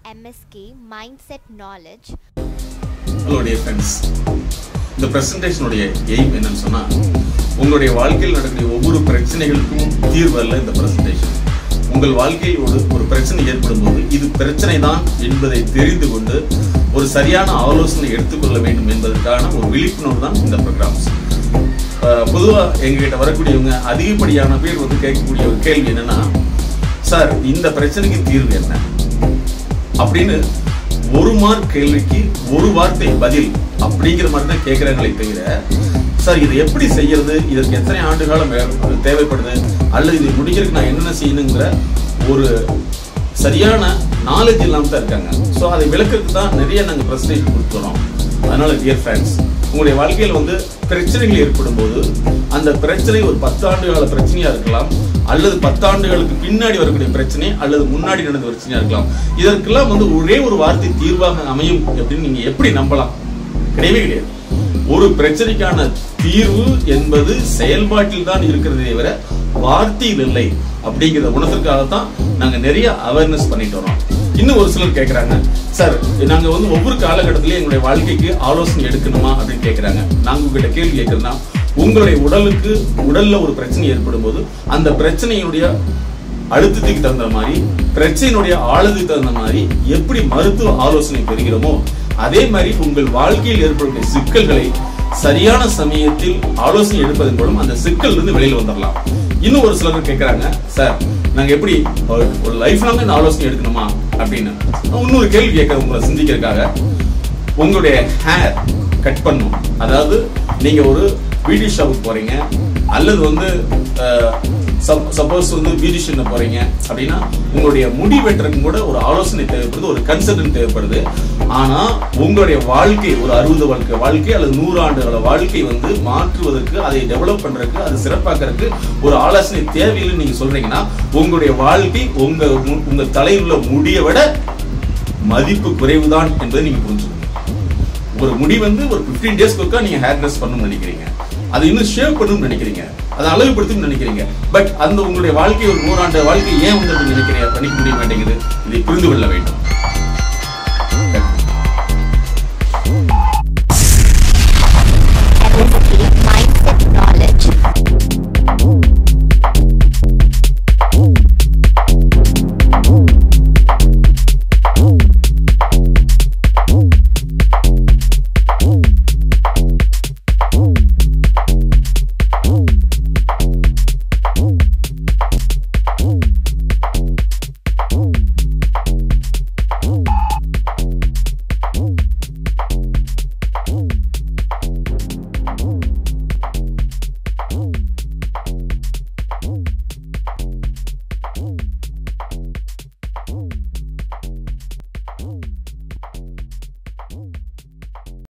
MSK Mindset Knowledge. Hello dear friends இந்த பிரசன்டேஷனுடைய aim என்னன்னு சொன்னா உங்களுடைய வாழ்க்கையில் நடக்கிற ஒவ்வொரு பிரச்சனைகளுக்கும் தீர்வு அல்ல இந்த பிரசன்டேஷன் உங்கள் வாழ்க்கையில் ஒரு ஒரு பிரச்சனை ஏற்படும் போது இது பிரச்சனை தான் என்பதை தெரிந்து கொண்டு ஒரு சரியான ஆலோசனை எடுத்துக்கொள்ள வேண்டும் என்பதற்கான ஒரு விழிப்புணர்வு தான் இந்த ப்ரோக்ராம்ஸ் பொதுவாக எங்ககிட்ட வரக்கூடியவங்க அதிகப்படியான பேர் வந்து கேட்கக்கூடிய ஒரு கேள்வி என்னன்னா சார் இந்த பிரச்சனைக்கு தீர்வு என்ன அப்படின்னு ஒரு மார்க் கேள்விக்கு ஒரு வார்த்தை பதில் அப்படிங்கிற மாதிரி தான் கேட்குறாங்களே தவிர சார் இதை எப்படி செய்யறது இதற்கு எத்தனை ஆண்டு காலம் வே- தேவைப்படுது அல்லது இது முடிக்கிறதுக்கு நான் என்னென்ன செய்யணுங்கிற ஒரு சரியான நாலேஜ் இல்லாம தான் இருக்காங்க ஸோ அதை விளக்குறதுக்கு தான் நிறைய நாங்கள் ப்ரெசன்டேஷன் கொடுத்துறோம் அதனால டியர் ஃப்ரெண்ட்ஸ் உங்களுடைய வாழ்க்கையில் வந்து பிரச்சனைகள் ஏற்படும் போது அந்த பிரச்சனை ஒரு பத்தாண்டு கால பிரச்சனையா இருக்கலாம் அல்லது பத்தாண்டுகளுக்கு பின்னாடி வரக்கூடிய பிரச்சனை அல்லது முன்னாடி நடந்த பிரச்சனையா இருக்கலாம் இதற்கெல்லாம் வந்து ஒரே ஒரு வார்த்தை தீர்வாக அமையும் அப்படின்னு நீங்க எப்படி நம்பலாம் கிடையவே கிடையாது ஒரு பிரச்சனைக்கான தீர்வு என்பது செயல்பாட்டில் தான் இருக்கிறதே தவிர வார்த்தையில் இல்லை அப்படிங்கிற குணத்திற்காக தான் நாங்க நிறைய அவேர்னஸ் பண்ணிட்டு வரோம் இன்னும் ஒரு சிலர் கேக்குறாங்க சார் நாங்க வந்து ஒவ்வொரு காலகட்டத்திலயும் எங்களுடைய வாழ்க்கைக்கு ஆலோசனை எடுக்கணுமா அப்படின்னு கேக்குறாங்க நாங்க உங்ககிட்ட கேள்வி கேட்கறதுனா உங்களுடைய உடலுக்கு உடல்ல ஒரு பிரச்சனை ஏற்படும் போது அந்த பிரச்சனையுடைய அழுத்தத்துக்கு தகுந்த மாதிரி பிரச்சனையினுடைய ஆழத்துக்கு தகுந்த மாதிரி எப்படி மருத்துவ ஆலோசனை பெறுகிறோமோ அதே மாதிரி உங்கள் வாழ்க்கையில் ஏற்படக்கூடிய சிக்கல்களை சரியான சமயத்தில் ஆலோசனை எடுப்பதன் மூலம் அந்த சிக்கல்ல இருந்து வெளியில வந்துடலாம் இன்னும் ஒரு சிலர் கேட்கறாங்க சார் நாங்க எப்படி ஒரு- ஒரு லைஃப் லாங் இந்த ஆலோசனை எடுக்கணுமா அப்படின்னு நான் இன்னொரு கேள்வி கேட்கறேன் உங்களை சிந்திக்கிறதுக்காக உங்களுடைய ஹேர் கட் பண்ணும் அதாவது நீங்க ஒரு பியூட்டி ஷாப்புக்கு போறீங்க அல்லது வந்து சப்போஸ் வந்து பியூட்டிஷியன் போறீங்க அப்படின்னா உங்களுடைய முடி வெட்டுறதுக்கு கூட ஒரு ஆலோசனை தேவைப்படுது ஒரு கன்சல்டன்ட் தேவைப்படுது ஆனா உங்களுடைய வாழ்க்கை ஒரு அறுபது வாழ்க்கை வாழ்க்கை அல்லது நூறு ஆண்டுகள வாழ்க்கை வந்து மாற்றுவதற்கு அதை டெவலப் பண்றதுக்கு அதை சிறப்பாக்குறதுக்கு ஒரு ஆலோசனை தேவையில்லைன்னு நீங்க சொல்றீங்கன்னா உங்களுடைய வாழ்க்கை உங்க மு- உங்க தலையில் உள்ள முடியை விட மதிப்பு குறைவுதான் என்பதை நீங்க புரிஞ்சுக்கணும் ஒரு முடி வந்து ஒரு 15 டேஸ்க்கு ஒருக்கா நீங்க ஹேர் ட்ரெஸ் பண்ணணும்னு நினைக்கிறீங்க அது இன்னும் ஷேவ் பண்ணணும்னு நினைக்கிறீங்க அதை அழகுபடுத்தணும்னு நினைக்கிறீங்க பட் அந்த உங்களுடைய வாழ்க்கை ஒரு நூறாண்டு வாழ்க்கை ஏன் வந்து அப்படி நினைக்கிறீங்க பண்ணிக்க முடிய மாட்டேங்குது இதை புரிந்து கொள்ள வேண்டும்